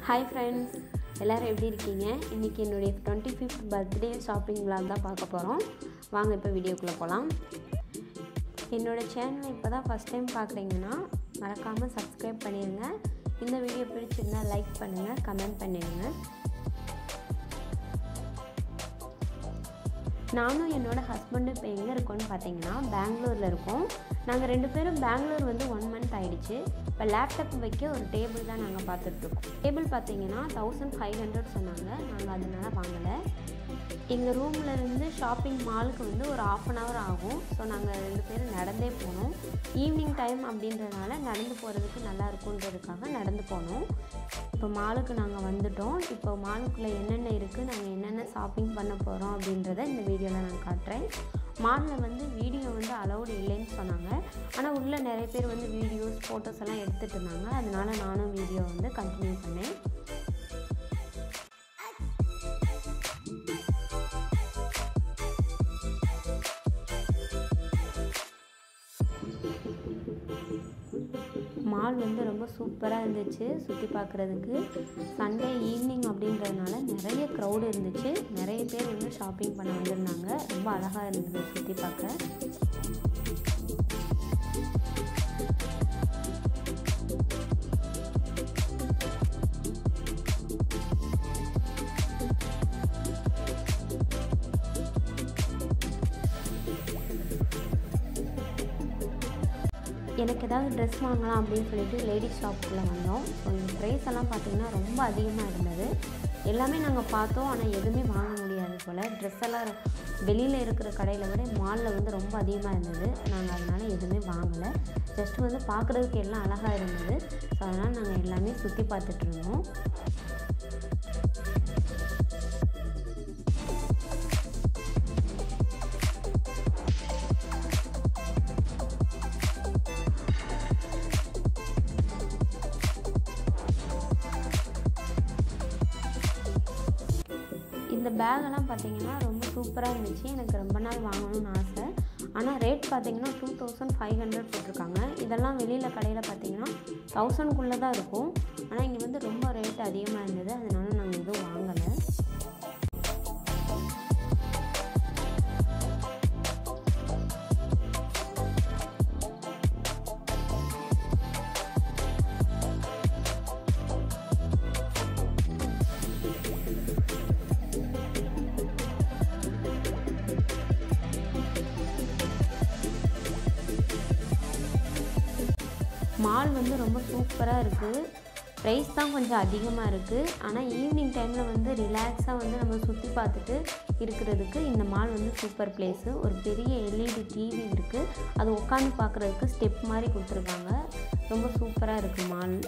hi friends எல்லோரும் எப்படி இருக்கீங்க இன்றைக்கி என்னுடைய twenty fifth birthday shopping vlog தான் பார்க்க போகிறோம் வாங்க இப்போ வீடியோக்குள்ளே போகலாம் என்னோடய சேனலை இப்போ தான் ஃபஸ்ட் டைம் பார்க்குறீங்கன்னா மறக்காமல் சப்ஸ்கிரைப் பண்ணிடுங்க இந்த வீடியோ பிடிச்சிருந்தா லைக் பண்ணுங்கள் கமெண்ட் பண்ணிடுங்க நானும் என்னோடய ஹஸ்பண்டும் இப்போ எங்கே இருக்கோம்னு பார்த்தீங்கன்னா பெங்களூரில் இருக்கோம் நாங்கள் ரெண்டு பேரும் பெங்களூர் வந்து ஒன் மந்த் ஆகிடுச்சு இப்போ லேப்டாப் வைக்க ஒரு டேபிள் தான் நாங்கள் பார்த்துட்ருக்கோம் டேபிள் பார்த்தீங்கன்னா தௌசண்ட் ஃபைவ் ஹண்ட்ரட் சொன்னாங்க நாங்கள் அதனால் வாங்கலை எங்கள் ரூமில் இருந்து ஷாப்பிங் மாலுக்கு வந்து ஒரு ஆஃப் அன் ஹவர் ஆகும் ஸோ நாங்கள் ரெண்டு பேரும் நடந்தே போனோம் ஈவினிங் டைம் அப்படின்றதுனால நடந்து போகிறதுக்கு நல்லா இருக்குன்றதுக்காக நடந்து போனோம் இப்போ மாலுக்கு நாங்கள் வந்துட்டோம் இப்போ மாலுக்குள்ளே என்னென்ன இருக்குது நாங்கள் என்னென்ன ஷாப்பிங் பண்ண போகிறோம் அப்படின்றத இந்த வீடியோவில் நான் காட்டுறேன் மாலில் வந்து வீடியோ வந்து அலௌடு இல்லைன்னு சொன்னாங்க ஆனால் உள்ளே நிறைய பேர் வந்து வீடியோஸ் ஃபோட்டோஸ் எல்லாம் எடுத்துகிட்டு இருந்தாங்க அதனால நானும் வீடியோ வந்து கண்டினியூ பண்ணேன் மால் வந்து ரொம்ப சூப்பராக இருந்துச்சு சுற்றி பார்க்குறதுக்கு சண்டே ஈவினிங் அப்படின்றதுனால நிறைய க்ரௌடு இருந்துச்சு நிறைய பேர் வந்து ஷாப்பிங் பண்ண வந்திருந்தாங்க ரொம்ப அழகாக இருந்தது சுற்றி பார்க்க எனக்கு ஏதாவது ட்ரெஸ் வாங்கலாம் அப்படின்னு சொல்லிட்டு லேடிஸ் ஷாப்புக்குள்ளே வந்தோம் ஸோ இந்த ப்ரைஸ் எல்லாம் பார்த்திங்கன்னா ரொம்ப அதிகமாக இருந்தது எல்லாமே நாங்கள் பார்த்தோம் ஆனால் எதுவுமே வாங்க முடியாது போல் ட்ரெஸ் எல்லாம் வெளியில் இருக்கிற கடையில் விட மாலில் வந்து ரொம்ப அதிகமாக இருந்தது நாங்கள் அதனால் எதுவுமே வாங்கலை ஜஸ்ட் வந்து பார்க்குறதுக்கு எல்லாம் அழகாக இருந்தது ஸோ அதனால் நாங்கள் எல்லாமே சுற்றி பார்த்துட்டு இருந்தோம் இந்த பேகெல்லாம் பார்த்தீங்கன்னா ரொம்ப சூப்பராக இருந்துச்சு எனக்கு ரொம்ப நாள் வாங்கணும்னு ஆசை ஆனால் ரேட் பார்த்தீங்கன்னா டூ தௌசண்ட் ஃபைவ் ஹண்ட்ரட் போட்டிருக்காங்க இதெல்லாம் வெளியில் கடையில் பார்த்தீங்கன்னா தௌசண்ட்குள்ளே தான் இருக்கும் ஆனால் இங்கே வந்து ரொம்ப ரேட் அதிகமாக இருந்தது அதனால நாங்கள் எதுவும் வாங்கலை மால் வந்து ரொம்ப சூப்பராக இருக்குது ப்ரைஸ் தான் கொஞ்சம் அதிகமாக இருக்குது ஆனால் ஈவினிங் டைமில் வந்து ரிலாக்ஸாக வந்து நம்ம சுற்றி பார்த்துட்டு இருக்கிறதுக்கு இந்த மால் வந்து சூப்பர் பிளேஸு ஒரு பெரிய எல்இடி டிவி இருக்குது அது உட்காந்து பார்க்குறதுக்கு ஸ்டெப் மாதிரி கொடுத்துருக்காங்க ரொம்ப சூப்பராக இருக்குது மால்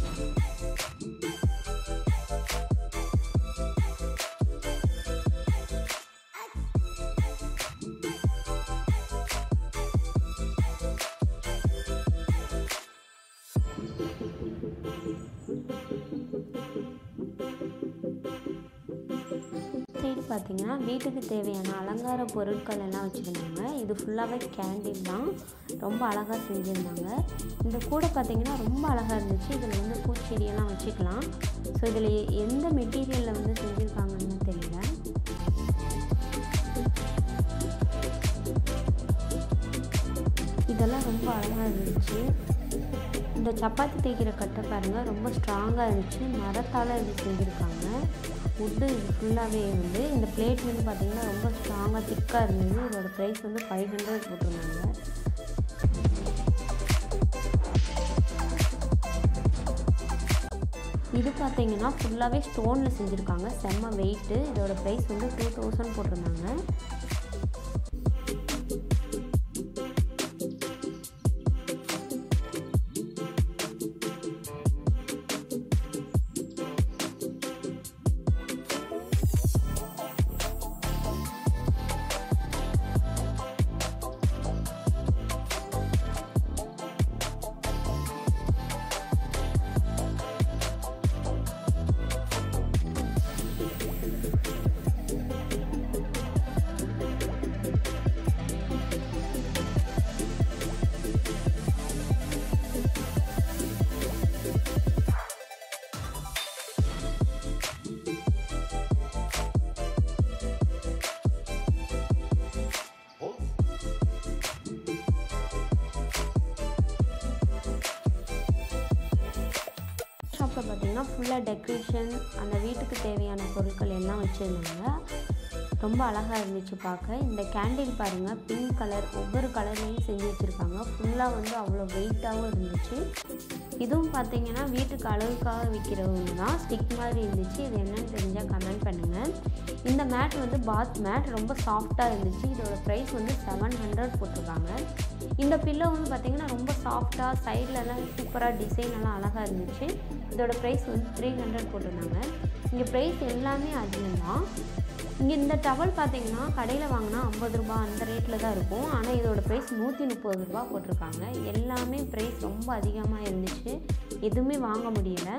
சைடு பார்த்தீங்கன்னா வீட்டுக்கு தேவையான அலங்கார பொருட்கள் எல்லாம் வச்சுருந்தாங்க இது ஃபுல்லாகவே கேண்டில் தான் ரொம்ப அழகாக செஞ்சுருந்தாங்க இந்த கூடை பார்த்தீங்கன்னா ரொம்ப அழகாக இருந்துச்சு இதில் வந்து பூச்செடியெல்லாம் வச்சுக்கலாம் ஸோ இதில் எந்த மெட்டீரியலில் வந்து செஞ்சுருக்காங்கன்னு தெரியல இதெல்லாம் ரொம்ப அழகாக இருந்துச்சு இந்த சப்பாத்தி தேய்க்கிற கட்டை பாருங்கள் ரொம்ப ஸ்ட்ராங்காக இருந்துச்சு மரத்தால் இது செஞ்சுருக்காங்க வுட்டு இது ஃபுல்லாகவே வந்து இந்த பிளேட் வந்து பார்த்திங்கன்னா ரொம்ப ஸ்ட்ராங்காக திக்காக இருந்தது இதோட ப்ரைஸ் வந்து ஃபைவ் ஹண்ட்ரட் போட்டிருந்தாங்க இது பார்த்தீங்கன்னா ஃபுல்லாகவே ஸ்டோனில் செஞ்சுருக்காங்க செம்ம வெயிட்டு இதோட ப்ரைஸ் வந்து டூ தௌசண்ட் போட்டிருந்தாங்க ஷாப்பில் பார்த்தீங்கன்னா ஃபுல்லாக டெக்கரேஷன் அந்த வீட்டுக்கு தேவையான பொருட்கள் எல்லாம் வச்சுருந்தாங்க ரொம்ப அழகாக இருந்துச்சு பார்க்க இந்த கேண்டில் பாருங்கள் பிங்க் கலர் ஒவ்வொரு கலர்லேயும் செஞ்சு வச்சுருக்காங்க ஃபுல்லாக வந்து அவ்வளோ வெயிட்டாகவும் இருந்துச்சு இதுவும் பார்த்தீங்கன்னா வீட்டுக்கு அழகுக்காக விற்கிறவங்க தான் ஸ்டிக் மாதிரி இருந்துச்சு இது என்னன்னு தெரிஞ்சால் கமெண்ட் பண்ணுங்கள் இந்த மேட் வந்து பாத் மேட் ரொம்ப சாஃப்டாக இருந்துச்சு இதோட ப்ரைஸ் வந்து செவன் ஹண்ட்ரட் போட்டிருக்காங்க இந்த பில்லோ வந்து பார்த்திங்கன்னா ரொம்ப சாஃப்டாக சைட்லலாம் சூப்பராக டிசைன் எல்லாம் அழகாக இருந்துச்சு இதோட ப்ரைஸ் வந்து த்ரீ ஹண்ட்ரட் போட்டிருந்தாங்க இங்கே ப்ரைஸ் எல்லாமே அதிகம் தான் இங்கே இந்த டவல் பார்த்தீங்கன்னா கடையில் வாங்கினா ஐம்பது ரூபா அந்த ரேட்டில் தான் இருக்கும் ஆனால் இதோட ப்ரைஸ் நூற்றி முப்பது ரூபா போட்டிருக்காங்க எல்லாமே ப்ரைஸ் ரொம்ப அதிகமாக இருந்துச்சு எதுவுமே வாங்க முடியல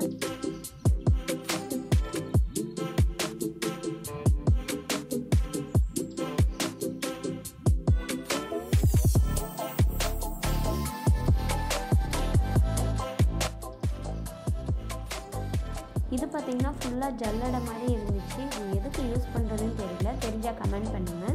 இது பார்த்திங்கன்னா ஃபுல்லாக ஜல்லடை மாதிரி இருந்துச்சு இது எதுக்கு யூஸ் பண்ணுறதுன்னு தெரியல தெரிஞ்சால் கமெண்ட் பண்ணுங்கள்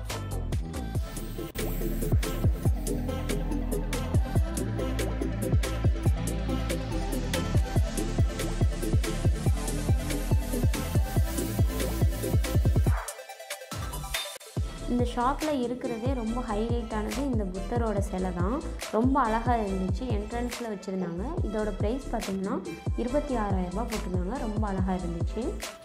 இந்த ஷாப்பில் இருக்கிறதே ரொம்ப ஹைலைட்டானது இந்த புத்தரோட சிலை தான் ரொம்ப அழகாக இருந்துச்சு என்ட்ரன்ஸில் வச்சுருந்தாங்க இதோட ப்ரைஸ் பார்த்திங்கன்னா இருபத்தி ஆறாயிரரூபா போட்டிருந்தாங்க ரொம்ப அழகாக இருந்துச்சு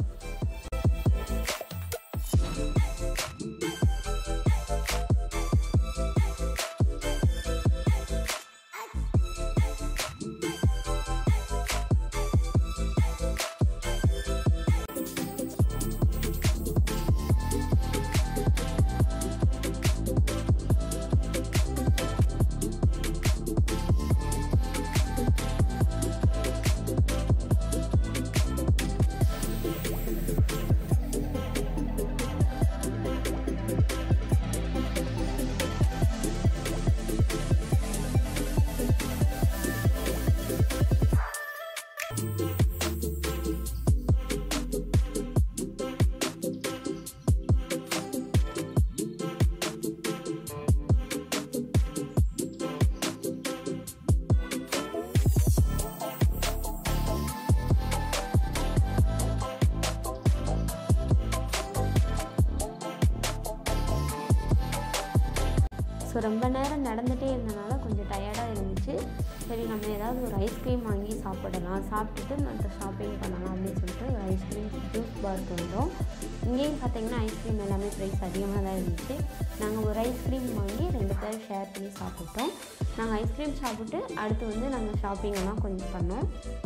ஸோ ரொம்ப நேரம் நடந்துகிட்டே இருந்தனால கொஞ்சம் டயர்டாக இருந்துச்சு சரி நம்ம ஏதாவது ஒரு ஐஸ்கிரீம் வாங்கி சாப்பிடலாம் சாப்பிட்டுட்டு மற்ற ஷாப்பிங் பண்ணலாம் அப்படின்னு சொல்லிட்டு ஒரு ஐஸ்கிரீம் ஜூஸ் பார்க்கு வந்தோம் இங்கேயும் பார்த்தீங்கன்னா ஐஸ்கிரீம் எல்லாமே ப்ரைஸ் அதிகமாக தான் இருந்துச்சு நாங்கள் ஒரு ஐஸ்கிரீம் வாங்கி ரெண்டு பேரும் ஷேர் பண்ணி சாப்பிட்டோம் நாங்கள் ஐஸ்கிரீம் சாப்பிட்டு அடுத்து வந்து நாங்கள் ஷாப்பிங் எல்லாம் கொஞ்சம் பண்ணோம்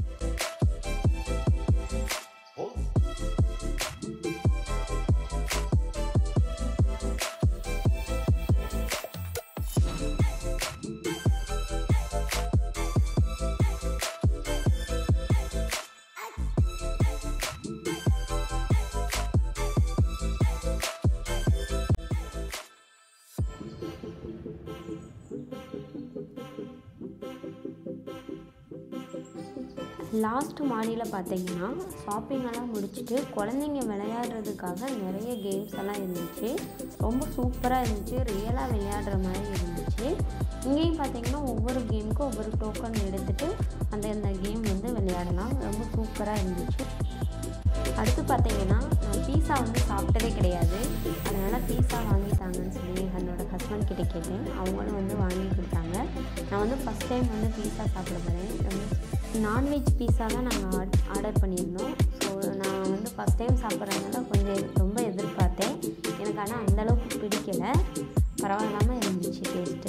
லாஸ்ட் மாடியில் பார்த்தீங்கன்னா ஷாப்பிங்கெல்லாம் முடிச்சுட்டு குழந்தைங்க விளையாடுறதுக்காக நிறைய கேம்ஸ் எல்லாம் இருந்துச்சு ரொம்ப சூப்பராக இருந்துச்சு ரியலாக விளையாடுற மாதிரி இருந்துச்சு இங்கேயும் பார்த்தீங்கன்னா ஒவ்வொரு கேமுக்கும் ஒவ்வொரு டோக்கன் எடுத்துகிட்டு அந்த அந்த கேம் வந்து விளையாடலாம் ரொம்ப சூப்பராக இருந்துச்சு அடுத்து பார்த்தீங்கன்னா நான் பீஸா வந்து சாப்பிட்டதே கிடையாது அதனால் பீஸா வாங்கி தாங்கன்னு சொல்லி என்னோட ஹஸ்பண்ட் கிட்ட கேட்டேன் அவங்களும் வந்து வாங்கி கொடுத்தாங்க நான் வந்து ஃபஸ்ட் டைம் வந்து பீஸா சாப்பிட போகிறேன் ரொம்ப நான்வெஜ் பீஸா தான் நாங்கள் ஆர்டர் பண்ணியிருந்தோம் ஸோ நான் வந்து ஃபஸ்ட் டைம் சாப்பிட்றதுனால கொஞ்சம் ரொம்ப எதிர்பார்த்தேன் எனக்கு ஆனால் அந்தளவுக்கு பிடிக்கலை பரவாயில்லாமல் இருந்துச்சு டேஸ்ட்டு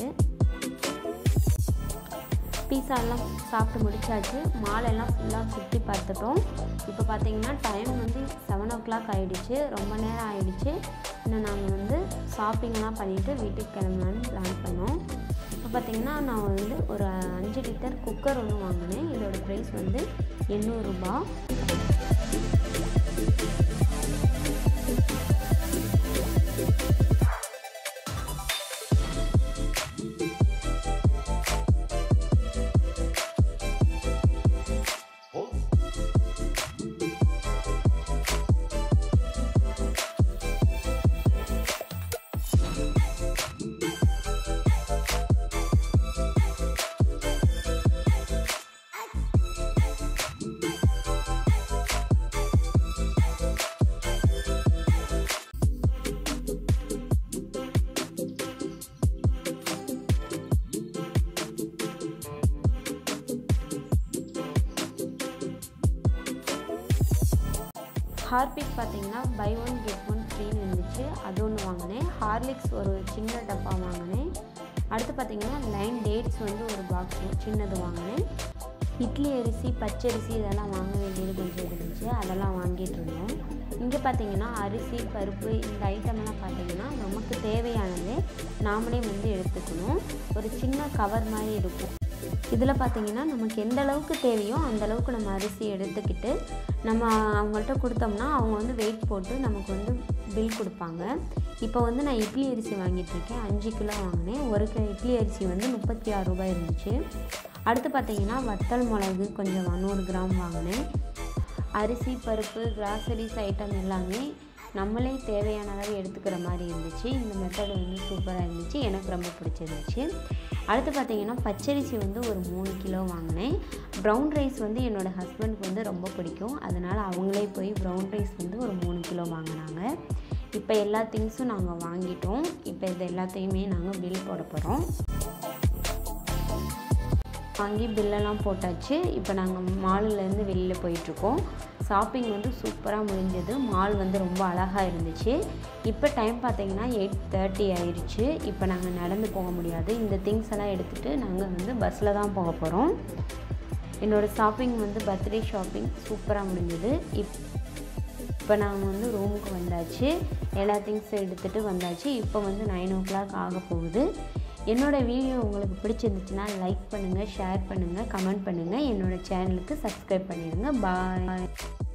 பீஸாலாம் சாப்பிட்டு முடிச்சாச்சு மாலெல்லாம் ஃபுல்லாக சுற்றி பார்த்துட்டோம் இப்போ பார்த்தீங்கன்னா டைம் வந்து செவன் ஓ கிளாக் ஆகிடுச்சு ரொம்ப நேரம் ஆகிடுச்சு இன்னும் நாங்கள் வந்து ஷாப்பிங்லாம் பண்ணிவிட்டு வீட்டுக்கு கிளம்பலான்னு பிளான் பண்ணோம் இப்போ பார்த்தீங்கன்னா நான் வந்து ஒரு அஞ்சு லிட்டர் குக்கர் ஒன்று வாங்கினேன் இதோட ப்ரைஸ் வந்து எண்ணூறுரூபா ஹார்பிக் பார்த்தீங்கன்னா பை ஒன் கெட் ஒன் ஃப்ரீன்னு இருந்துச்சு அது ஒன்று வாங்கினேன் ஹார்லிக்ஸ் ஒரு சின்ன டப்பா வாங்கினேன் அடுத்து பார்த்தீங்கன்னா லைன் டேட்ஸ் வந்து ஒரு பாக்ஸ் சின்னது வாங்கினேன் இட்லி அரிசி பச்சரிசி இதெல்லாம் வாங்க வேண்டியது கொஞ்சம் இருந்துச்சு அதெல்லாம் வாங்கிட்டு இருந்தோம் இங்கே பார்த்தீங்கன்னா அரிசி பருப்பு இந்த ஐட்டம்லாம் பார்த்தீங்கன்னா நமக்கு தேவையானது நாமளே வந்து எடுத்துக்கணும் ஒரு சின்ன கவர் மாதிரி இருக்கும் இதில் பார்த்தீங்கன்னா நமக்கு எந்த அளவுக்கு தேவையோ அந்த அளவுக்கு நம்ம அரிசி எடுத்துக்கிட்டு நம்ம அவங்கள்ட்ட கொடுத்தோம்னா அவங்க வந்து வெயிட் போட்டு நமக்கு வந்து பில் கொடுப்பாங்க இப்போ வந்து நான் இட்லி அரிசி வாங்கிட்டு இருக்கேன் அஞ்சு கிலோ வாங்கினேன் ஒரு கிலோ இட்லி அரிசி வந்து முப்பத்தி ஆறு ரூபாய் இருந்துச்சு அடுத்து பார்த்தீங்கன்னா வத்தல் மிளகு கொஞ்சம் நூறு கிராம் வாங்கினேன் அரிசி பருப்பு கிராசரிஸ் ஐட்டம் எல்லாமே நம்மளே தேவையான அளவு எடுத்துக்கிற மாதிரி இருந்துச்சு இந்த மெத்தட் வந்து சூப்பராக இருந்துச்சு எனக்கு ரொம்ப பிடிச்சிருந்துச்சு அடுத்து பார்த்தீங்கன்னா பச்சரிசி வந்து ஒரு மூணு கிலோ வாங்கினேன் ப்ரௌன் ரைஸ் வந்து என்னோடய ஹஸ்பண்டுக்கு வந்து ரொம்ப பிடிக்கும் அதனால் அவங்களே போய் ப்ரௌன் ரைஸ் வந்து ஒரு மூணு கிலோ வாங்கினாங்க இப்போ எல்லா திங்ஸும் நாங்கள் வாங்கிட்டோம் இப்போ இது எல்லாத்தையுமே நாங்கள் பில் போட போகிறோம் வாங்கி பில்லெல்லாம் போட்டாச்சு இப்போ நாங்கள் மாலுலேருந்து வெளியில் போயிட்டுருக்கோம் ஷாப்பிங் வந்து சூப்பராக முடிஞ்சது மால் வந்து ரொம்ப அழகாக இருந்துச்சு இப்போ டைம் பார்த்தீங்கன்னா எயிட் தேர்ட்டி ஆயிடுச்சு இப்போ நாங்கள் நடந்து போக முடியாது இந்த திங்ஸ் எல்லாம் எடுத்துகிட்டு நாங்கள் வந்து பஸ்ஸில் தான் போக போகிறோம் என்னோடய ஷாப்பிங் வந்து பர்த்டே ஷாப்பிங் சூப்பராக முடிஞ்சது இப் இப்போ நாங்கள் வந்து ரூமுக்கு வந்தாச்சு எல்லா திங்ஸும் எடுத்துகிட்டு வந்தாச்சு இப்போ வந்து நைன் ஓ கிளாக் ஆக போகுது என்னோடய வீடியோ உங்களுக்கு பிடிச்சிருந்துச்சுன்னா லைக் பண்ணுங்கள் ஷேர் பண்ணுங்கள் கமெண்ட் பண்ணுங்கள் என்னோடய சேனலுக்கு சப்ஸ்கிரைப் பண்ணிடுங்க பாய்